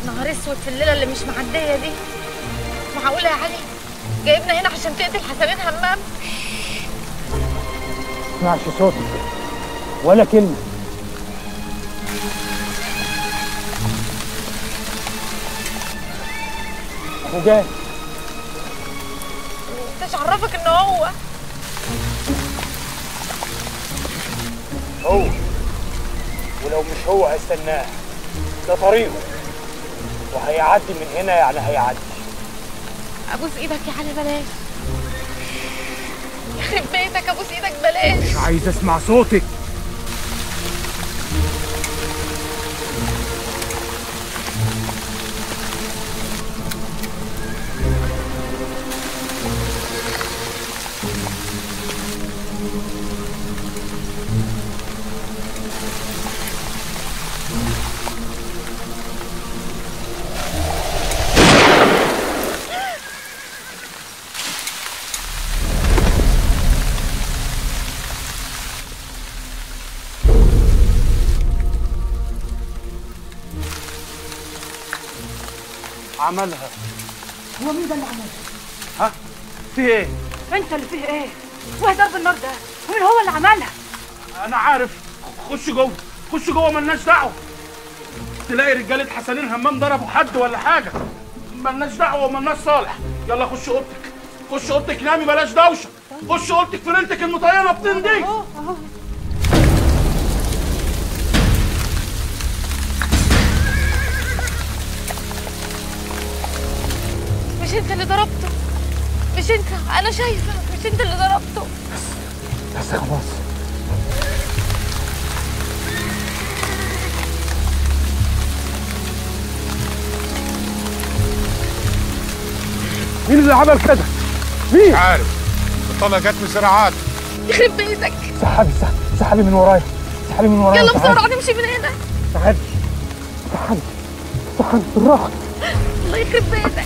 نهار اسود في الليله اللي مش معديه دي معقوله يا علي جايبنا هنا عشان تقتل حسنين همام اسمعش صوتك ولا كلمة أبو جاي انتش عرفك ان هو هو ولو مش هو هستناه ده طريقه وهيعدي من هنا يعني هيعدي ابوس ايدك يا علي بلاش يخرب بيتك ابوس ايدك بلاش مش عايز اسمع صوتك عملها هو مين ده اللي عملها؟ ها في ايه انت اللي فيه ايه؟ وين ضرب النار ده؟ ومين هو اللي عملها؟ انا عارف خش جوه خش جوه ملناش دعوه تلاقي رجاله حسنين همام ضربوا حد ولا حاجه ملناش دعوه وملناش صالح يلا خش اوضتك خش اوضتك نامي بلاش دوشه خش اوضتك في ليلتك المطينه بتندي مش انت اللي ضربته مش انت انا شايفه مش انت اللي ضربته بس خلاص مين اللي عمل كده؟ مين؟ عارف الطلقه جت من سرعات يخرب بيتك سحبي سحبي سحبي من ورايا سحبي من ورايا يلا تعالي. بسرعه نمشي من هنا تعالي تعالي تعالي بالراحه الله يخرب بيتك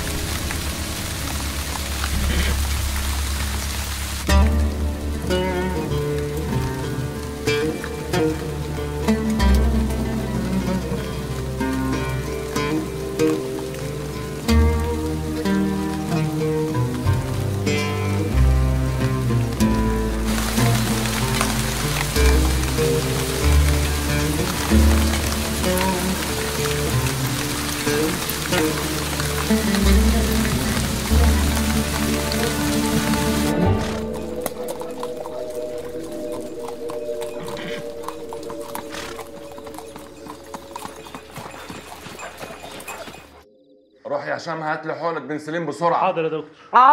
روح يا هشام هات لي حقنه بنسلين بسرعه حاضر يا دكتور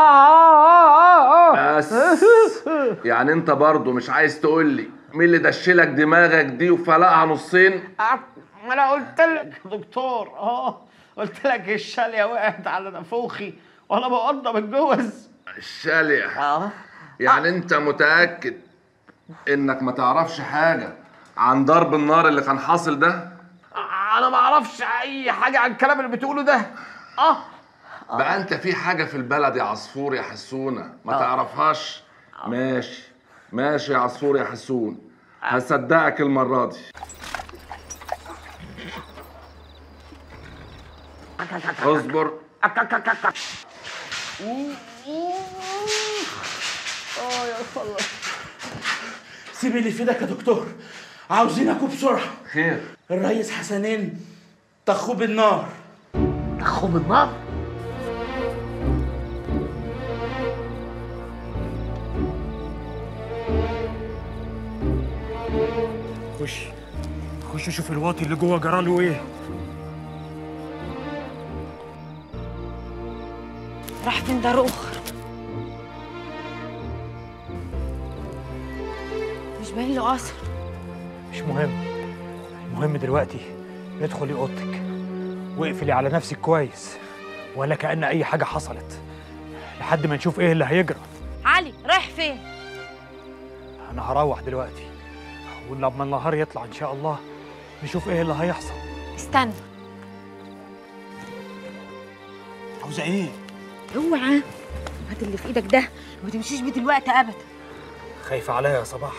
بس يعني انت برضه مش عايز تقول لي مين اللي دشلك دماغك دي وفلقها نصين ما انا قلت لك يا دكتور اه قلت لك الشاليه وقعت على نافوخي وانا بوضب الجوز الشالع اه يعني انت متاكد انك ما تعرفش حاجه عن ضرب النار اللي كان حاصل ده انا ما اعرفش اي حاجه عن الكلام اللي بتقوله ده اه بقى انت في حاجه في البلد يا عصفور يا حسونه ما تعرفهاش ماشي ماشي يا عصفور يا حسون هصدقك المره دي اصبر اه يا الله سيب اللي في ايدك يا دكتور عاوزينكوا بسرعه خير الريس حسنين طخوه بالنار تخوم النار خش خش شوف الواطي اللي جوه جراله ايه راح فين ده رخر مش باين له اثر مش مهم المهم دلوقتي ادخلي اوضتك واقفلي على نفسك كويس ولا كأن اي حاجه حصلت لحد ما نشوف ايه اللي هيجرى علي رايح فين انا هروح دلوقتي ولما النهار يطلع ان شاء الله نشوف ايه اللي هيحصل استنى عاوزه ايه اوعى هات اللي في ايدك ده وما تمشيش بيه دلوقتي ابدا خايفه عليا يا صباح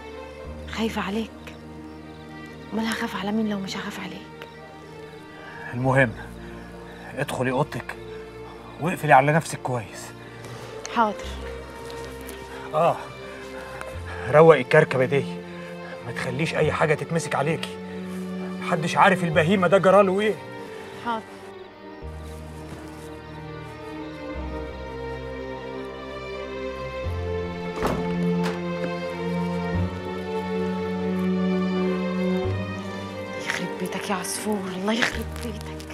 خايفه عليك امال هخاف على مين لو مش هخاف عليك المهم ادخلي اوضتك واقفلي على نفسك كويس حاضر اه روقي الكركبه دي ما تخليش اي حاجه تتمسك عليكي محدش عارف البهيمه ده جراله ايه حاضر يخرب بيتك يا عصفور الله يخرب بيتك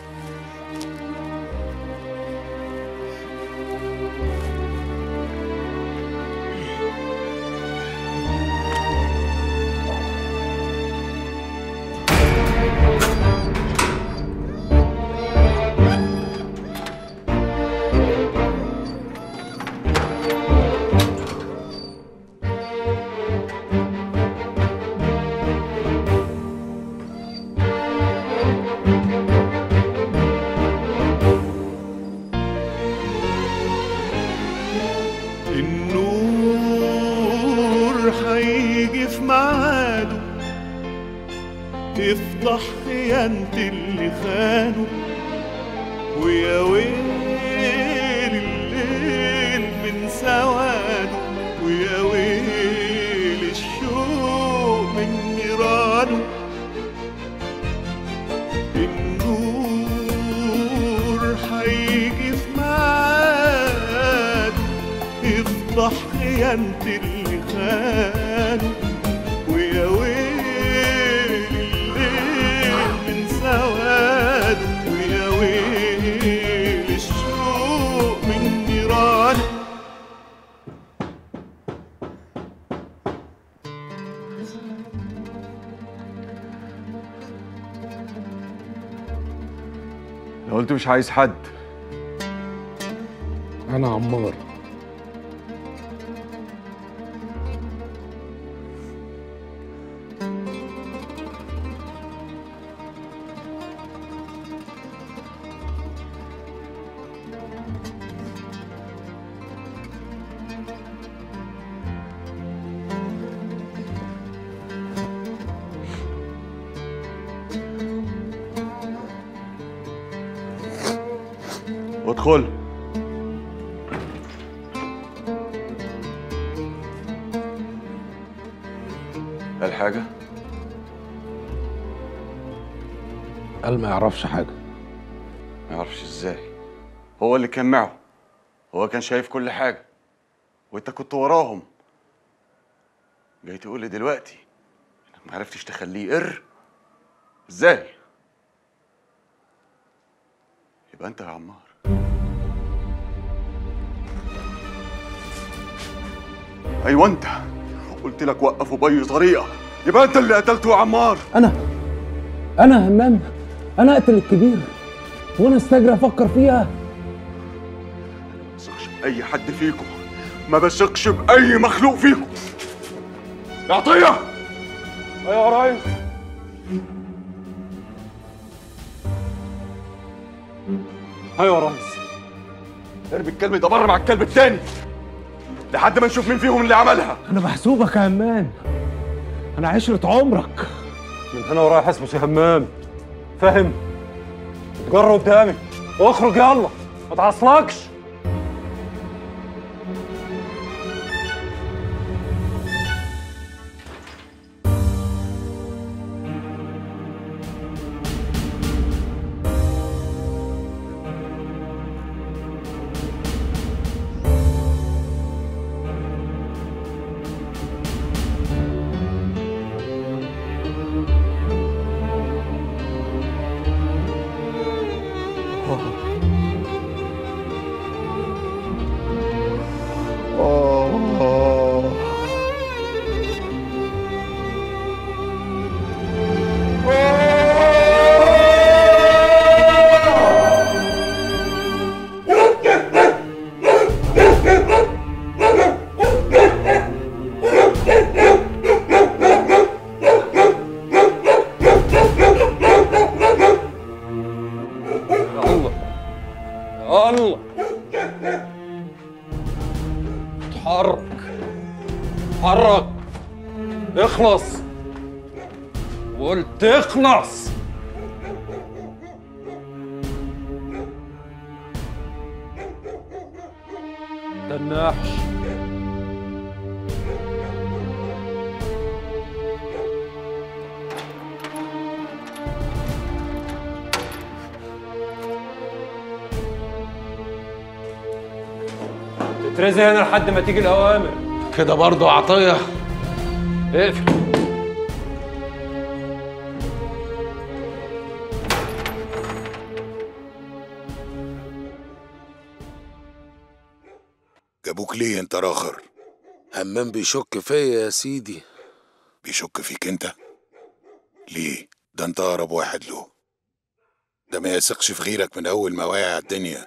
النور هيجي في ميعاده تفضح خيانة اللي خانه ويا ويل الليل من سواده ويا ويل الشوق من نيرانه النور هيجي في ميعاده يفضح خيانة اللي خانه ويا ويل الليل من سواده ويا ويل الشوق من نيرانه لو قلت مش عايز حد انا عمار ادخل الحاجة قال ما يعرفش حاجه ما يعرفش ازاي هو اللي كان معه هو كان شايف كل حاجة وانت كنت وراهم جاي تقول لي دلوقتي انك ما عرفتش تخليه يقر ازاي يبقى انت يا عمار ايوه انت قلت لك وقفه باي طريقه يبقى انت اللي قتلته يا عمار انا انا همام انا اقتل الكبير وانا استجري افكر فيها ما بثقش باي حد فيكم ما بثقش باي مخلوق فيكم يا عطيه ايوه يا ريس ايوه يا ريس ارمي الكلب ده بره مع الكلب التاني لحد ما نشوف مين فيهم اللي عملها انا محسوبك يا همام انا عشرة عمرك من هنا ورايح اسمه سي همام فاهم اتجر قدامي واخرج يلا ما تعصلكش الله يا الله اتحرك اتحرك اخلص قلت اخلص تنحش تترزي هنا لحد ما تيجي الاوامر كده برضه عطيه اقفل جابوك ليه انت راخر همام بيشك فيا يا سيدي بيشك فيك انت ليه ده انت اقرب واحد له ده ما يثقش في غيرك من اول ما واقع الدنيا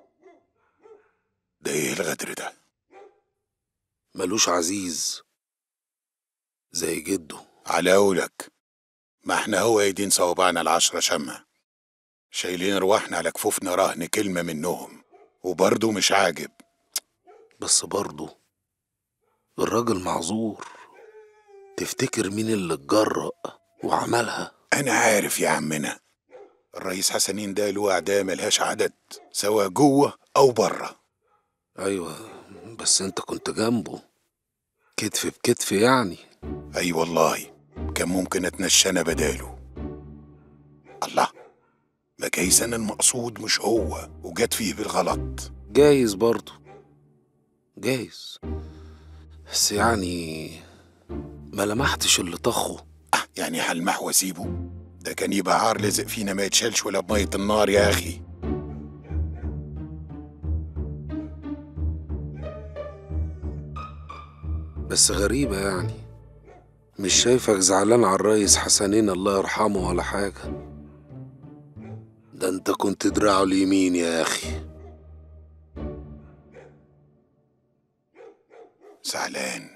ده ايه الغدر ده ملوش عزيز زي جده على قولك ما احنا هو ايدين صوابعنا العشرة شمع شايلين ارواحنا على كفوفنا رهن كلمة منهم وبرضه مش عاجب بس برضه الراجل معذور تفتكر مين اللي اتجرأ وعملها انا عارف يا عمنا الرئيس حسنين ده له اعداء ملهاش عدد سواء جوه او بره ايوه بس انت كنت جنبه كتف بكتف يعني اي والله كان ممكن اتنشى انا بداله الله ما جايز انا المقصود مش هو وجت فيه بالغلط جايز برضه جايز بس يعني ما لمحتش اللي طخه يعني هلمح واسيبه ده كان يبقى عار لازق فينا ما يتشالش ولا بمية النار يا اخي بس غريبة يعني مش شايفك زعلان على الريس حسنين الله يرحمه ولا حاجة ده انت كنت دراعه اليمين يا اخي زعلان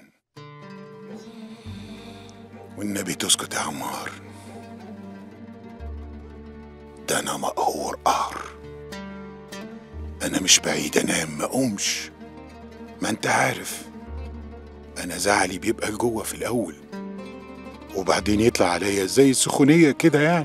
والنبي تسكت يا عمار ده انا مقهور قهر انا مش بعيد انام ما اقومش ما انت عارف انا زعلي بيبقى لجوه في الاول وبعدين يطلع عليا زي السخونيه كده يعني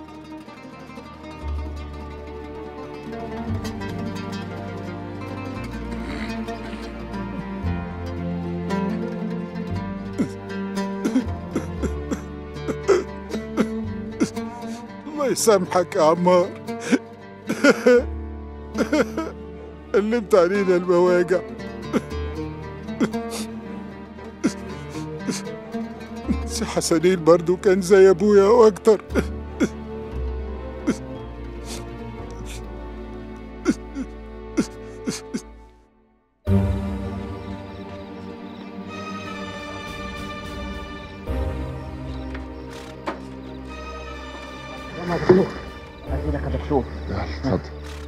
الله يسامحك يا عمار قلبت علينا المواجع سي حسنين برضو كان زي ابويا واكتر يا دكتور عايزينك يا دكتور اتفضل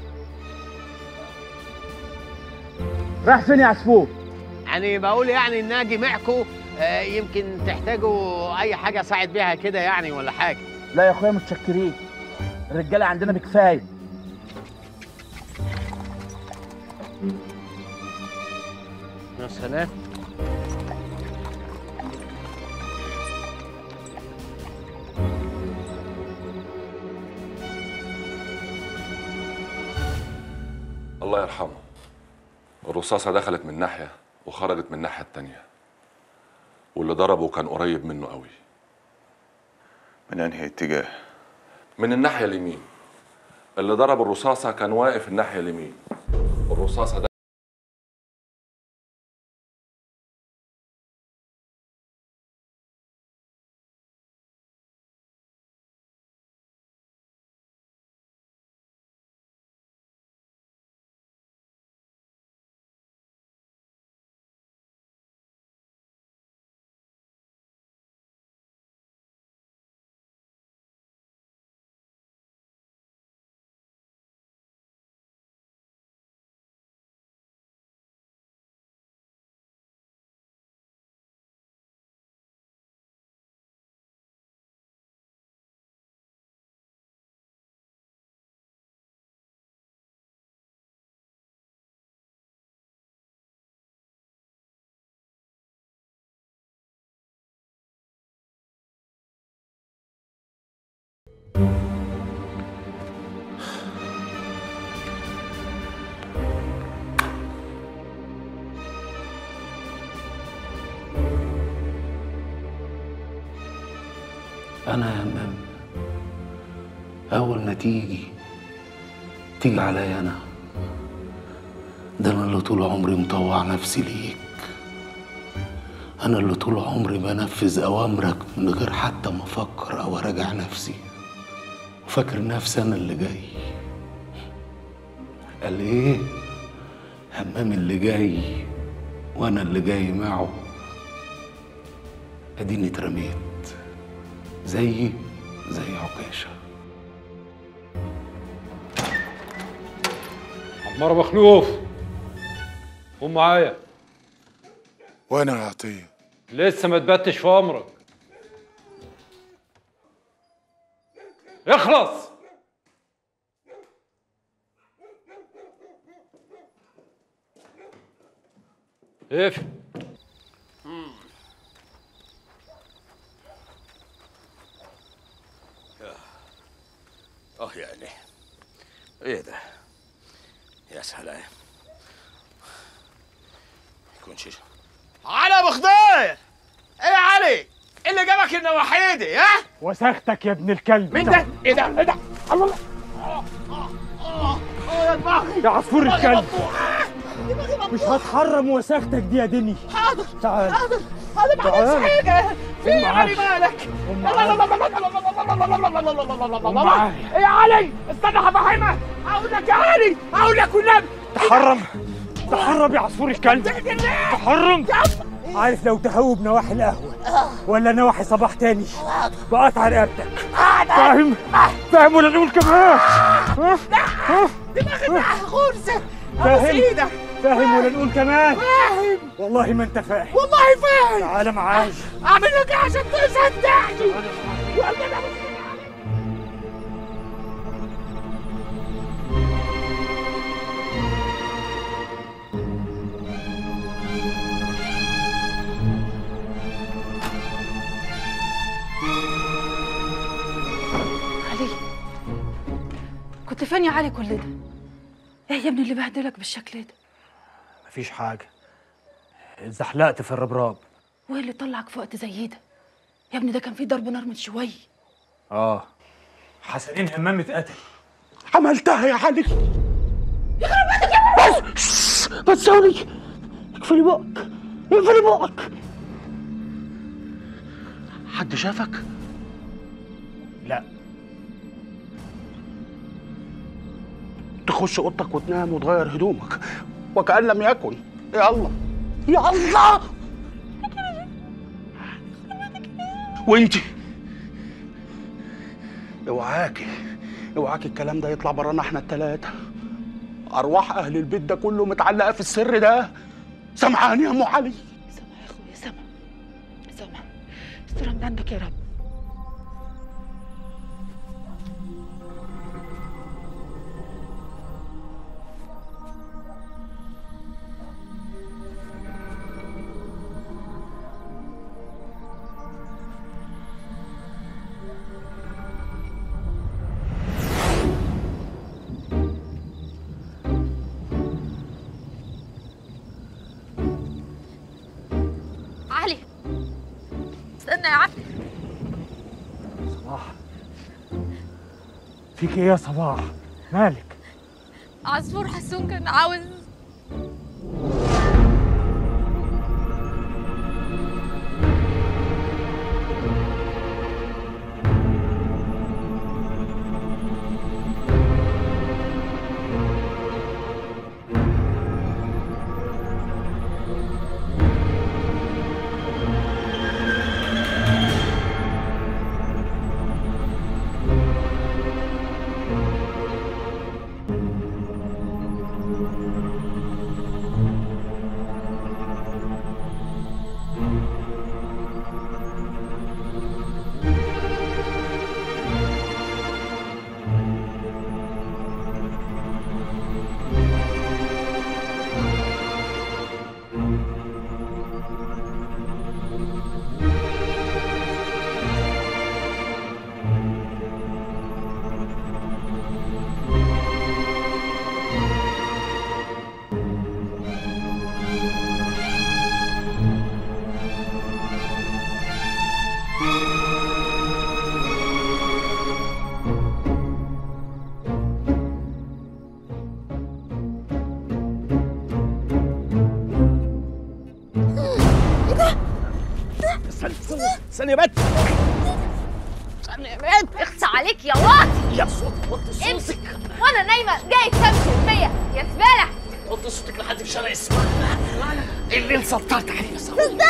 راح فين يا عصفور؟ يعني بقول يعني ان اجي معكم آه، يمكن تحتاجوا اي حاجه اساعد بيها كده يعني ولا حاجه لا يا اخويا متشكرين الرجاله عندنا بكفايه يا سلام الله يرحمه الرصاصة دخلت من ناحية وخرجت من الناحية التانية واللي ضربه كان قريب منه قوي من انهي اتجاه من الناحية اليمين اللي ضرب الرصاصة كان واقف الناحية اليمين الرصاصة ده انا يا همام اول ما تيجي تيجي عليا انا ده انا اللي طول عمري مطوع نفسي ليك انا اللي طول عمري بنفذ اوامرك من غير حتى ما افكر او اراجع نفسي وفاكر نفسي انا اللي جاي قال ايه همام اللي جاي وانا اللي جاي معه اديني اترميت زيي زي عكاشه عمار مخلوف قوم معايا وانا يا عطيه لسه ما تبتش في امرك اخلص اقفل اه يعني ايه ده يا سلام يكونش على ابو خضير ايه يا علي ايه اللي جابك النواحيدي ها وسختك يا ابن الكلب مين ده ايه ده ايه ده الله الله يا عصفور الكلب مش هتحرم وسختك دي يا دني حاضر تعال حاضر حاضر ما عملتش تعال. حاجه في قوم يا علي معايا. مالك قوم لا لا لا لا لا لا لا لا لا لا لا لا لا ايه يا علي استنى هفهمك اقول لك يا علي اقول لك والنبي تحرم تحرم يا عصفور الكلب تحرم عارف لو تهوب نواحي القهوة ولا نواحي صباح تاني بقطع رقبتك فاهم فاهم ولا نقول كمان ها؟ ها؟ دماغي غرزه ابوس فاهم ايدك فاهم ولا نقول كمان فاهم والله ما انت فاهم والله فاهم تعالى معايا اعمل لك ايه عشان تصدقني والله انا علي كنت فين يا علي كل ده؟ ايه يا ابني اللي بهدلك بالشكل ده؟ مفيش حاجة اتزحلقت في الربراب وايه اللي طلعك في وقت زي ده؟ يا ابني ده كان في ضرب نار من شويه اه حسنين همام اتقتل عملتها يا علي بس بس ثواني اقفلي بقك اقفلي بقك حد شافك؟ لا تخش اوضتك وتنام وتغير هدومك وكأن لم يكن يا الله يا الله وانتي اوعاكي اوعاكي الكلام ده يطلع برانا احنا التلاتة ارواح اهل البيت ده كله متعلقه في السر ده سامعاني يا ام علي سامع يا اخويا سامع سامع استر من عندك يا رب علي استنى يا علي صباح فيك ايه يا صباح مالك عصفور حسون كان عاوز استني يا بت استنى يا بنت اخصى عليك يا واطي يا صوت وطي امسك صوتك وانا نايمه جاي تمشي فيا يا زباله وطي صوتك لحد في شارع اسمع الليل سطرت عليه بس صدق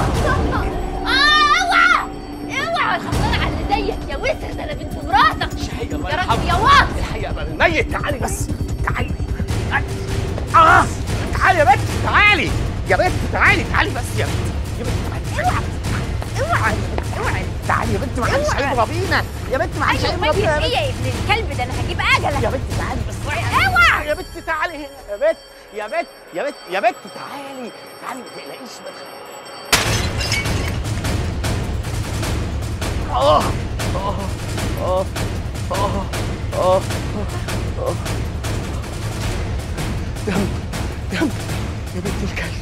اه اوعى اوعى تختار على اللي زيك يا وسخ ده انا بنت مراتك الله يا راجل يرحمك. يا واطي الحقيقه بقى الميت تعالي بس تعالي اه تعالي يا بت تعالي يا بت تعالي تعالي بس يا بت يا بت تعالي اوعى اوعى تعالي يا بنت معلش اوعى. هيضربينا يا بنت معلش ايوه هيضربينا مجلس يا ايه بنت. يا ابن الكلب ده انا هجيب اجلك يا بنت تعالي بس اوعى يا بنت تعالي هنا يا بنت يا بنت يا بنت يا بنت تعالي تعالي ما تقلقيش ما تخافيش. اه اه اه اه اه اه دم دم يا بنت الكلب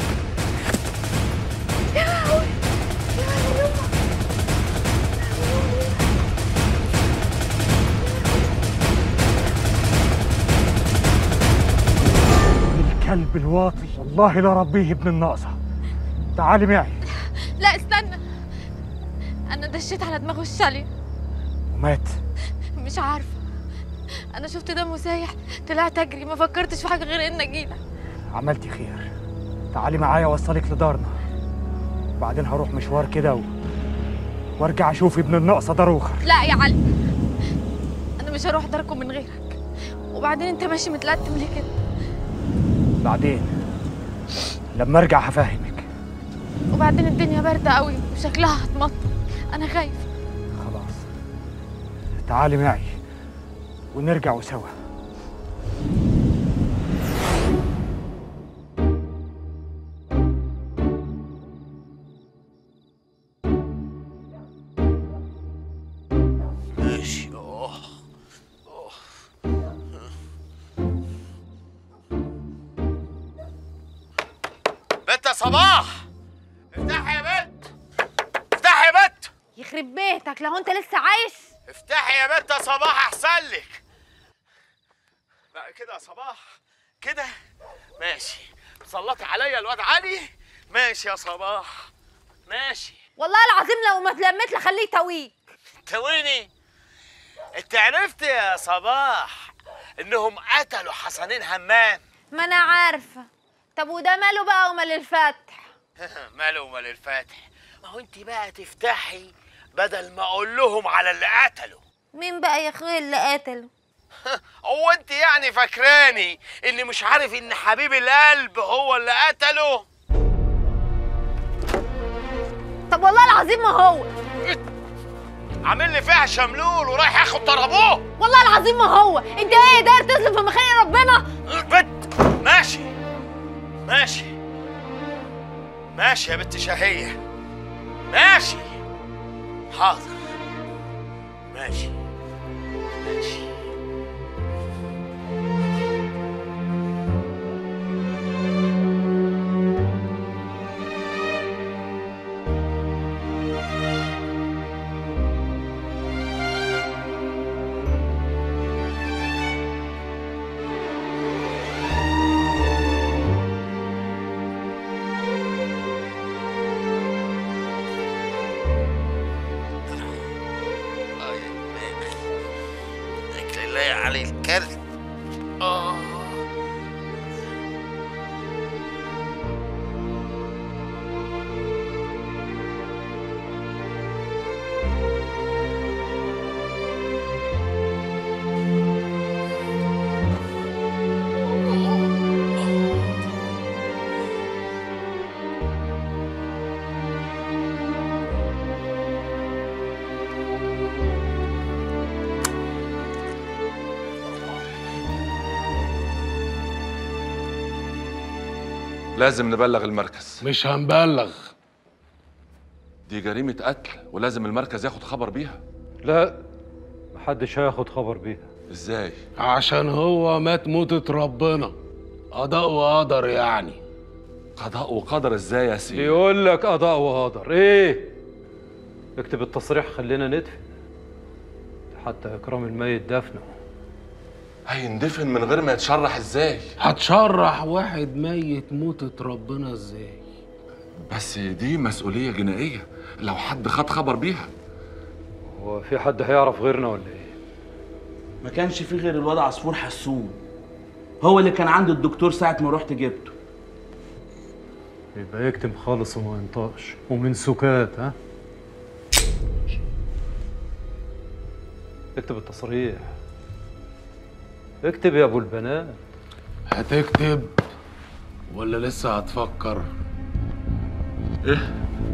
الكلب الواطي والله لا ربيه ابن الناقصة تعالي معي لا استنى انا دشيت على دماغه الشاليه ومات مش عارفه انا شفت دمه سايح طلعت اجري ما فكرتش في حاجه غير ان اجيلك عملتي خير تعالي معايا اوصلك لدارنا بعدين هروح مشوار كده و... وارجع اشوف ابن الناقصة ده روخر لا يا علي انا مش هروح داركم من غيرك وبعدين انت ماشي متلتم ليه كده بعدين لما ارجع هفهمك وبعدين الدنيا بارده قوي وشكلها هتمطر انا خايفه خلاص تعالي معي ونرجع سوا ماشي اه اه بنت يا صباح افتحي يا بنت افتحي يا بنت يخرب بيتك لو انت لسه عايش افتحي يا بنت يا صباح احسن لك بقى كده يا صباح كده ماشي سلطي عليا الواد علي ماشي يا صباح ماشي والله العظيم لو ما اتلميت لخليه تويك تويني انت عرفت يا صباح انهم قتلوا حسنين همام ما انا عارفه طب وده ماله بقى ومال الفتح ماله ومال الفاتح ما هو انت بقى تفتحي بدل ما اقول لهم على اللي قتلوا مين بقى يا اخويا اللي قتله هو انت يعني فاكراني اني مش عارف ان حبيب القلب هو اللي قتله طب والله العظيم ما هو عامل لي فيها شملول ورايح ياخد طربوه والله العظيم ما هو انت ايه داير تظلم في مخيل ربنا بت ماشي ماشي ماشي يا بنت شهية ماشي حاضر ماشي ماشي اكل الله علي الكلب اه لازم نبلغ المركز مش هنبلغ دي جريمة قتل ولازم المركز ياخد خبر بيها لا محدش هياخد خبر بيها ازاي عشان هو مات موتة ربنا قضاء وقدر يعني قضاء وقدر ازاي يا سيدي يقول لك قضاء وقدر ايه اكتب التصريح خلينا ندفن حتى اكرام الميت دفنه هيندفن من غير ما يتشرح ازاي هتشرح واحد ميت موتة ربنا ازاي بس دي مسؤوليه جنائيه لو حد خد خبر بيها هو في حد هيعرف غيرنا ولا ايه ما كانش في غير الواد عصفور حسون هو اللي كان عند الدكتور ساعة ما رحت جبته يبقى يكتم خالص وما ينطقش ومن سكات ها اكتب التصريح اكتب يا ابو البنات هتكتب ولا لسه هتفكر ايه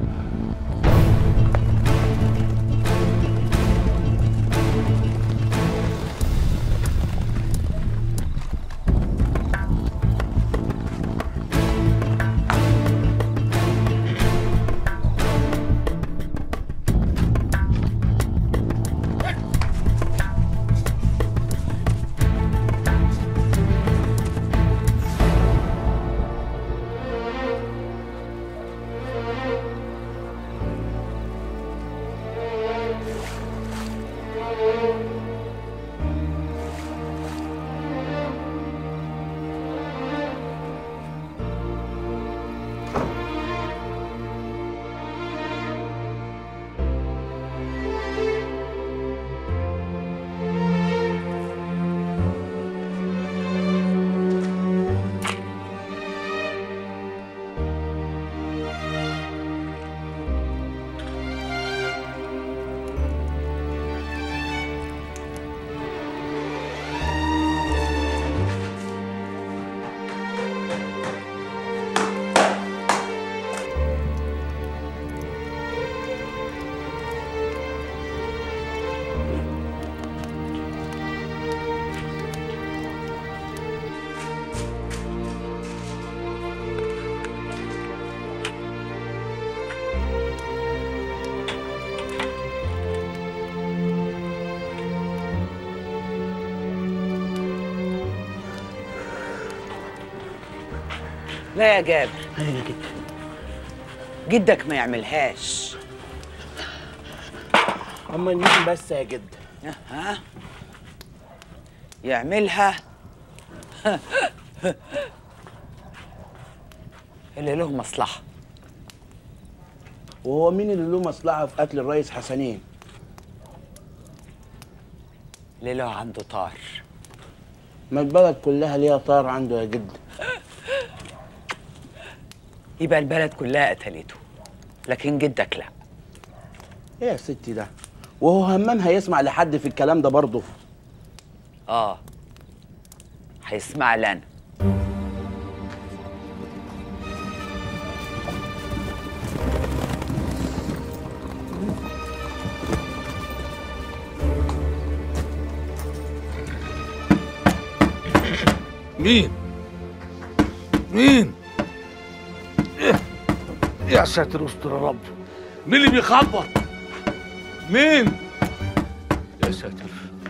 لا يا جابر جدك ما يعملهاش اما مين بس يا جد ها يعملها اللي له مصلحة وهو مين اللي له مصلحة في قتل الرئيس حسنين اللي له عنده طار ما البلد كلها ليها طار عنده يا جد يبقى البلد كلها قتلته لكن جدك لا ايه يا ستي ده وهو همام هيسمع لحد في الكلام ده برضه اه هيسمع لنا مين؟ مين؟ إيه؟ يا ساتر استر يا رب مين اللي بيخبط؟ مين؟ يا ساتر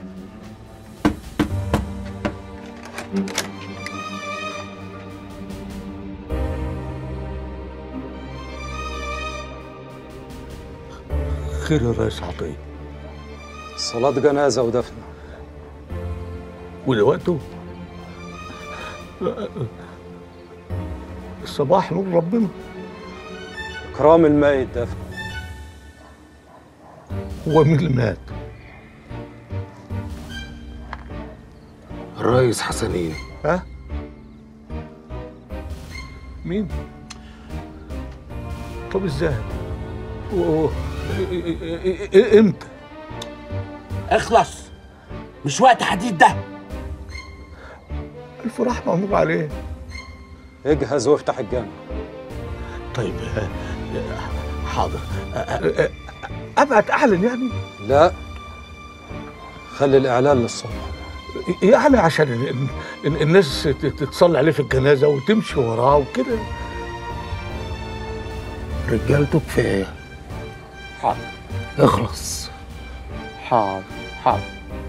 خير يا ريس عطيه صلاة جنازة ودفن وده وقته الصباح نور ربنا إكرام الميت دفن هو مين اللي مات؟ الريس حسنين ها؟ مين؟ طب ازاي؟ و- و- إيه- إيه- إيه- امتى؟ اخلص مش وقت حديد ده الف رحمه ونور عليه اجهز وافتح الجامع طيب آه، آه، حاضر آه، آه، آه، ابعت اعلن يعني لا خلي الإعلان للصبح يعني عشان ال- ال- الناس ت- تصلي عليه في الجنازه وتمشي وراه وكده رجالته كفايه حاضر اخلص حاضر حاضر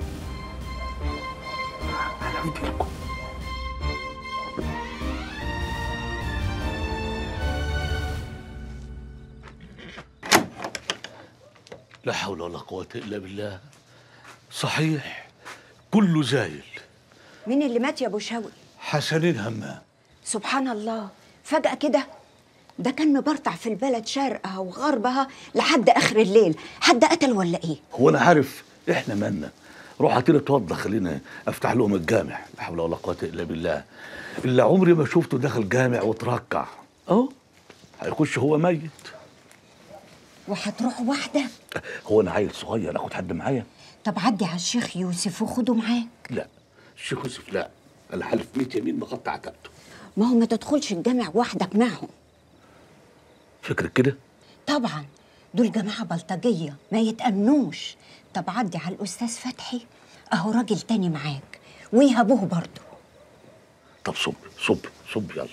لا حول ولا قوه الا بالله صحيح كله زايل مين اللي مات يا ابو شوقي حسنين همام سبحان الله فجأة كده ده كان مبرطع في البلد شرقها وغربها لحد اخر الليل حد قتل ولا ايه هو انا عارف احنا مالنا روح هاتلي اتوضى خلينا افتح لهم الجامع لا حول ولا قوه الا بالله اللي عمري ما شفته دخل جامع وتركع اهو هيخش هو ميت وهتروح وحدك هو انا عيل صغير اخد حد معايا طب عدي على الشيخ يوسف وخده معاك لا الشيخ يوسف لا انا حالف 100 يمين بغطي عتبته ما هو ما تدخلش الجامع وحدك معهم فكرك كده طبعا دول جماعة بلطجية ما يتأمنوش طب عدي على الأستاذ فتحي أهو راجل تاني معاك ويهبوه برضه طب صب صب صب يلا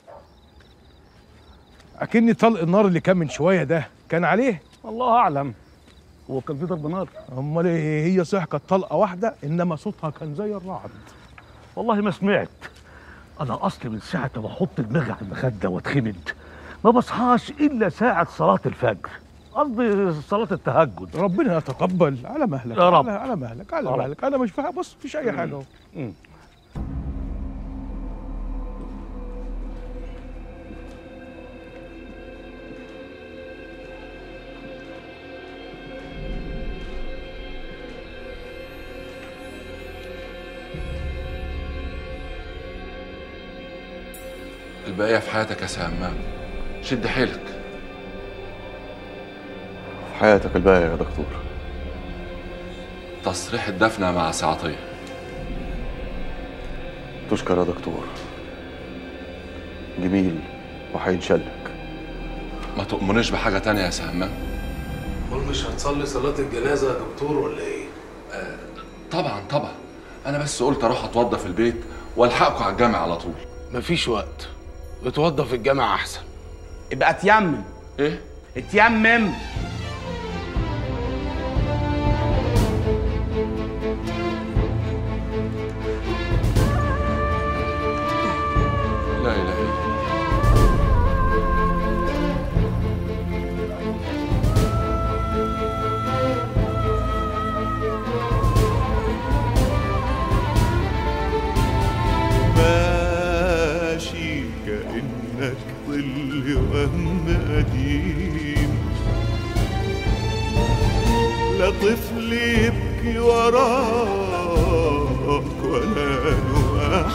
اكني طلق النار اللي كان من شويه ده كان عليه الله اعلم هو كان في ضرب نار امال ايه هي صح كانت طلقه واحده انما صوتها كان زي الرعد والله ما سمعت انا اصلي من ساعه ما بحط دماغي على المخده واتخمد ما بصحاش الا ساعه صلاه الفجر قصدي صلاه التهجد ربنا يتقبل على مهلك يا رب. على, على مهلك على يا رب. مهلك انا مش فاهم بص مفيش اي حاجه اهو مم. البقية في حياتك يا سي همام شد حيلك في حياتك الباقية يا دكتور تصريح الدفنة مع سعطية تشكر يا دكتور جميل وهينشلك ما تؤمنيش بحاجة تانية يا سي همام امال مش هتصلي صلاة الجنازة يا دكتور ولا ايه؟ طبعا طبعا أنا بس قلت أروح أتوضى في البيت وألحقكم على الجامع على طول مفيش وقت اتوضى في الجامع احسن يبقى اتيمم ايه؟ اتيمم لا إله إلا الله ماشي كأنك ظل وهم قديم لا طفل يبكي وراك ولا نواح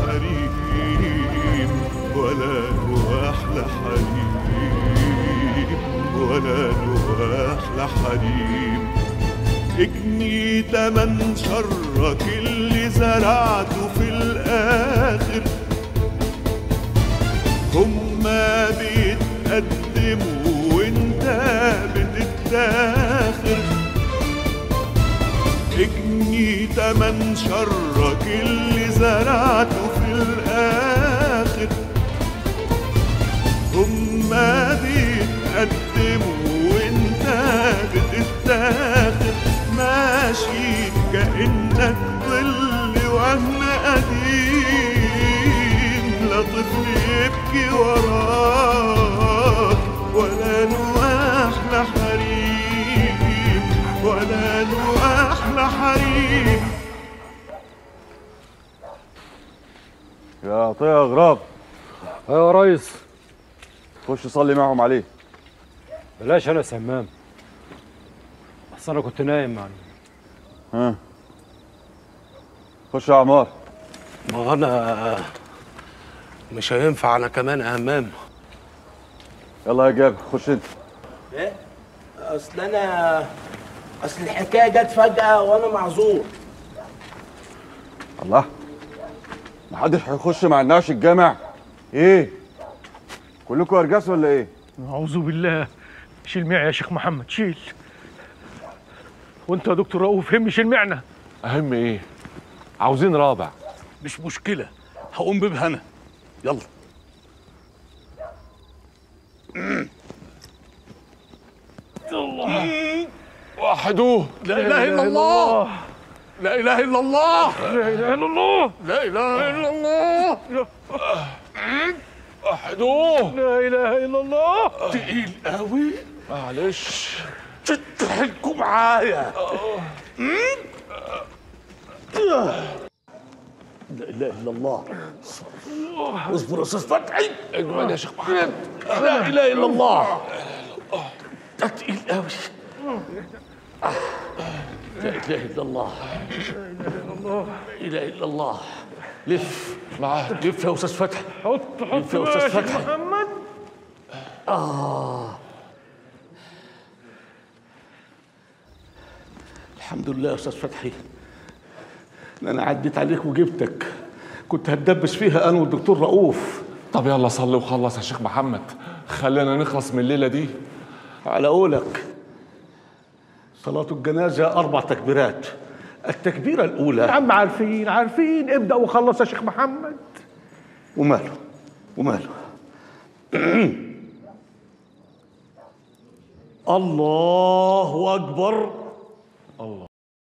لحريم ولا نواح لحريم ولا نواح لحريم اجني تمن شرك اللي زرعته في الاخر هما بيتقدموا وانت بتتاخر اجني تمن شرك اللي زرعته في الاخر هما بيتقدموا وانت بتتاخر ماشي كأنك ظل وهم قديم لا طفل يبكي وراك ولا نواح لحريم ولا نواح لحريم يا عطية غراب ايوه يا ريس خش صلي معهم عليه بلاش انا سمام بس انا كنت نايم يعني ها خش يا عمار ما انا مش هينفع انا كمان يا همام يلا يا جابر خش انت ايه اصل انا اصل الحكايه جت فجاه وانا معذور الله محدش هيخش مع النعش الجامع ايه كلكم ارجاس ولا ايه اعوذ بالله شيل معي يا شيخ محمد شيل وانت يا دكتور رؤوف هم شيل معنا اهم ايه عاوزين رابع مش مشكله هقوم بيه انا يلا الله وحدوه لا اله الا الله لا اله الا الله لا اله الا الله لا اله الا الله وحدوه لا اله الا الله تقيل قوي معلش تضحكوا معايا لا اله الا الله اصبر يا استاذ فتحي اجمل يا شيخ محمد لا اله الا الله ده تقيل قوي لا اله الا الله لا اله الا الله لف معاه لف يا استاذ فتحي حط لف يا استاذ فتحي محمد آه الحمد لله يا أستاذ فتحي إن أنا عديت عليك وجبتك كنت هتدبس فيها أنا والدكتور رؤوف طب يلا صلي وخلص يا شيخ محمد خلينا نخلص من الليله دي على قولك صلاة الجنازة أربع تكبيرات التكبيرة يا الأولى عم عارفين عارفين ابدا وخلص يا شيخ محمد وماله وماله الله أكبر الله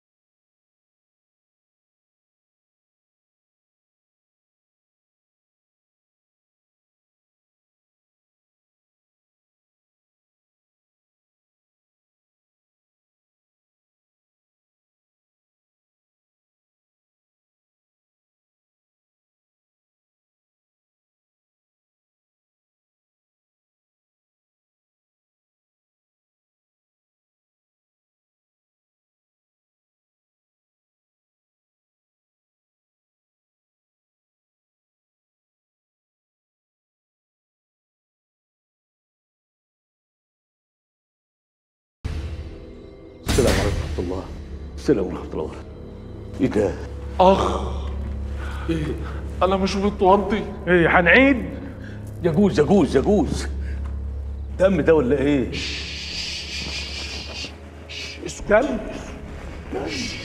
السلام عليكم ورحمة الله السلام ورحمة الله إيه ده؟ اخ ايه انا مش متوضي ايه هنعيد يجوز يجوز يجوز دم ده ولا ايه؟ اسكت